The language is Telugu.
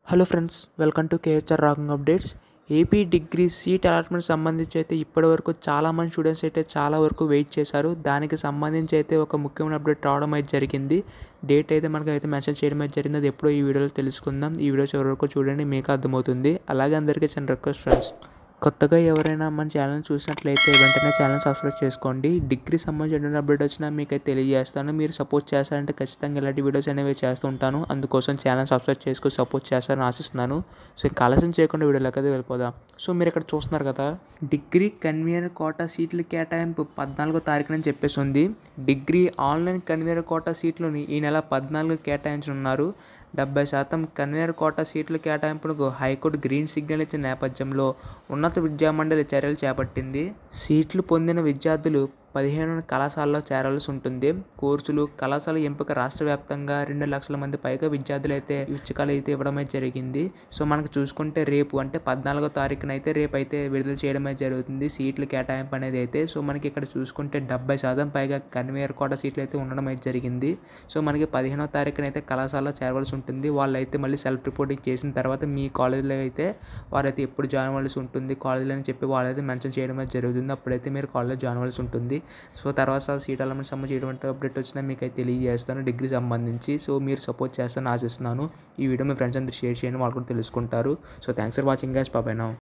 hello friends welcome to KHR rocking updates AP degree seat allotment సంబంధించి అయితే ఇప్పటివరకు చాలామంది స్టూడెంట్స్ అయితే చాలా వరకు వెయిట్ చేశారు దానికి సంబంధించి అయితే ఒక ముఖ్యమైన అప్డేట్ రావడం అయితే జరిగింది డేట్ అయితే మనకి అయితే మెసేజ్ చేయడం అయితే జరిగింది అది ఎప్పుడో ఈ వీడియోలో తెలుసుకుందాం ఈ వీడియో చివరి వరకు చూడండి మీకు అర్థమవుతుంది అలాగే అందరికీ చిన్న రిక్వెస్ట్ ఫ్రెండ్స్ కొత్తగా ఎవరైనా మన ఛానల్ చూసినట్లయితే వెంటనే ఛానల్ సబ్స్క్రైబ్ చేసుకోండి డిగ్రీ సంబంధించిన అప్డేట్ వచ్చినా మీకు అయితే తెలియజేస్తాను మీరు సపోర్ట్ చేస్తారంటే ఖచ్చితంగా ఇలాంటి వీడియోస్ అనేవి చేస్తూ ఉంటాను అందుకోసం ఛానల్ సబ్స్క్రైబ్ చేసుకుని సపోర్ట్ చేస్తారని ఆశిస్తున్నాను సో ఇంకా ఆలస్యం చేయకుండా వీడియోలోకి అయితే వెళ్ళిపోదాం సో మీరు ఇక్కడ చూస్తున్నారు కదా డిగ్రీ కన్వీనర్ కోటా సీట్ల కేటాయింపు పద్నాలుగో తారీఖున చెప్పేసి ఉంది డిగ్రీ ఆన్లైన్ కన్వీనర్ కోటా సీట్లని ఈ నెల పద్నాలుగు కేటాయించనున్నారు డెబ్బై శాతం కన్వీనర్ కోటా సీట్ల కేటాయింపులకు హైకోర్టు గ్రీన్ సిగ్నల్ ఇచ్చిన నేపథ్యంలో ఉన్నత విద్యామండలి చర్యలు చేపట్టింది సీట్లు పొందిన విద్యార్థులు పదిహేను కళాశాలలో చేరాల్సి ఉంటుంది కోర్సులు కళాశాల ఎంపిక రాష్ట్ర వ్యాప్తంగా రెండు లక్షల మంది పైగా విద్యార్థులు అయితే ఉచికాలు అయితే ఇవ్వడం అయితే జరిగింది సో మనకు చూసుకుంటే రేపు అంటే పద్నాలుగో తారీఖున అయితే రేపు అయితే విడుదల చేయడం అయితే జరుగుతుంది సీట్లు కేటాయింపు అనేది అయితే సో మనకి ఇక్కడ చూసుకుంటే డెబ్బై శాతం పైగా కన్వేయర్ కోట సీట్లు అయితే ఉండడం అయితే జరిగింది సో మనకి పదిహేనో తారీఖున అయితే కళాశాలలో చేరవలసి ఉంటుంది వాళ్ళు అయితే మళ్ళీ సెల్ఫ్ రిపోర్టింగ్ చేసిన తర్వాత మీ కాలేజీలో అయితే వారైతే ఎప్పుడు జాయిన్ అవ్వాల్సి ఉంటుంది కాలేజీలో అని చెప్పి వాళ్ళైతే మెన్షన్ చేయడం అయితే జరుగుతుంది అప్పుడైతే మీరు కాలేజ్ జాయిన్ అవ్వాల్సి ఉంటుంది సో తర్వాత సీట్ అలాట్మెంట్ సంబంధించి ఎటువంటి అప్డేట్ వచ్చినా మీకు అయితే తెలియజేస్తాను డిగ్రీ సంబంధించి సో మీరు సపోర్ట్ చేస్తారని ఆశిస్తున్నాను ఈ వీడియో మీ ఫ్రెండ్స్ అందరూ షేర్ చేయండి వాళ్ళు కూడా తెలుసుకుంటారు so thanks for watching guys bye bye నా